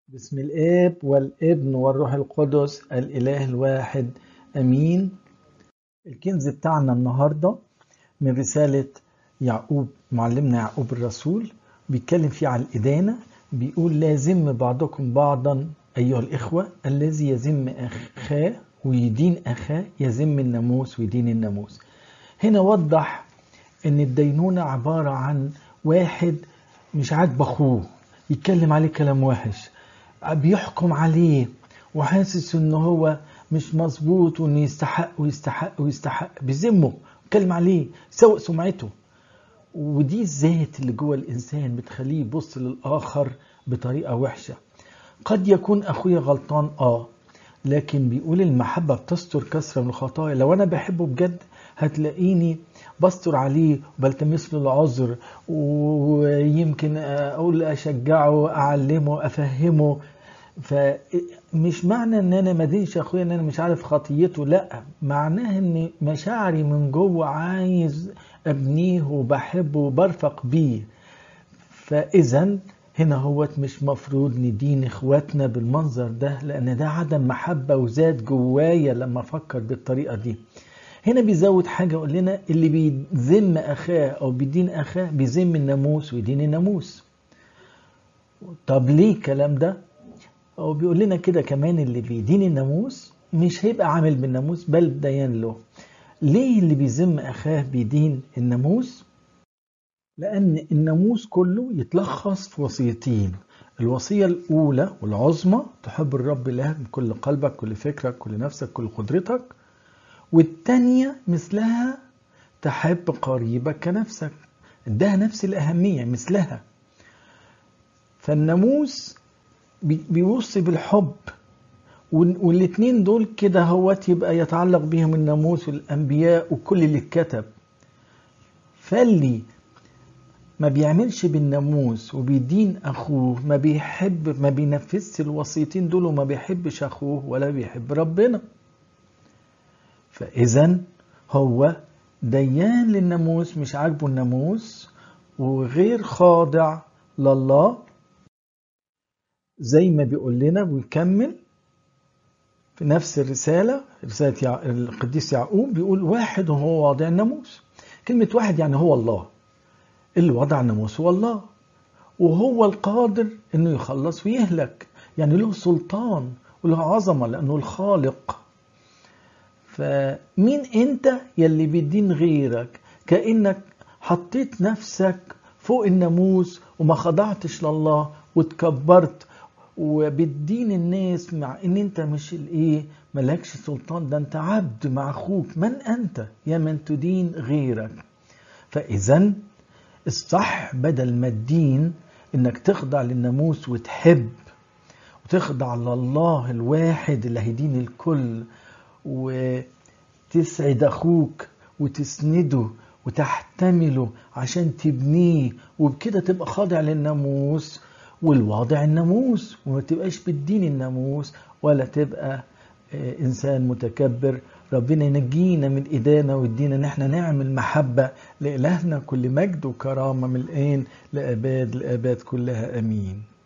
بسم الآب والابن والروح القدس الإله الواحد أمين الكنز بتاعنا النهاردة من رسالة يعقوب معلمنا يعقوب الرسول بيتكلم فيه على الإدانة بيقول لازم بعضكم بعضا أيها الإخوة الذي يذم أخاه ويدين أخاه يذم الناموس ويدين الناموس هنا وضح ان الدينونة عبارة عن واحد مش عاجب اخوه يتكلم عليه كلام وحش بيحكم عليه وحاسس ان هو مش مظبوط وانه يستحق ويستحق ويستحق بيذمه يتكلم عليه سوء سمعته ودي الذات اللي جوه الانسان بتخليه يبص للاخر بطريقه وحشه قد يكون اخويا غلطان اه لكن بيقول المحبه بتستر كثره من الخطايا لو انا بحبه بجد هتلاقيني بستر عليه وبلتمس له العذر ويمكن اقول اشجعه اعلمه افهمه فمش معنى ان انا ما دينش اخويا ان انا مش عارف خطيته لا معناه ان مشاعري من جوه عايز ابنيه وبحبه وبرفق بيه فاذا هنا هوت مش مفروض ندين اخواتنا بالمنظر ده لان ده عدم محبه وذات جوايا لما افكر بالطريقه دي هنا بيزود حاجة يقول لنا اللي بيذم أخاه أو بيدين أخاه بيذم الناموس ويدين الناموس طب ليه الكلام ده؟ هو بيقول لنا كده كمان اللي بيدين الناموس مش هيبقى عامل بالناموس بل ديان له ليه اللي بيذم أخاه بيدين الناموس؟ لأن الناموس كله يتلخص في وصيتين الوصية الأولى والعظمى تحب الرب إلهك بكل قلبك كل فكرك كل نفسك كل قدرتك والتانية مثلها تحب قريبك كنفسك ادها نفس الأهمية مثلها فالناموس بيوصي بالحب والاتنين دول كده هوت يبقى يتعلق بيهم الناموس والأنبياء وكل اللي اتكتب فاللي ما بيعملش بالناموس وبيدين أخوه ما بيحب ما بينفذش الوصيتين دول وما بيحبش أخوه ولا بيحب ربنا فإذا هو ديان للناموس مش عاجبه الناموس وغير خاضع لله زي ما بيقول لنا ويكمل في نفس الرسالة رسالة القديس يعقوب بيقول واحد هو واضع الناموس كلمة واحد يعني هو الله اللي وضع الناموس هو الله وهو القادر انه يخلص ويهلك يعني له سلطان وله عظمة لأنه الخالق فمين انت يلي بيدين غيرك كأنك حطيت نفسك فوق الناموس وما خضعتش لله وتكبرت وبتدين الناس مع ان انت مش الايه ملكش سلطان ده انت عبد مع اخوك من انت يا من تدين غيرك فاذا الصح بدل ما تدين انك تخضع للناموس وتحب وتخضع لله الواحد اللي هيدين الكل وتسعد اخوك وتسنده وتحتمله عشان تبنيه وبكده تبقى خاضع للناموس والواضع الناموس وما تبقاش بالدين الناموس ولا تبقى انسان متكبر ربنا ينجينا من ايدينا ويدينا ان احنا نعمل محبه لالهنا كل مجد وكرامه من الان لاباد الاباد كلها امين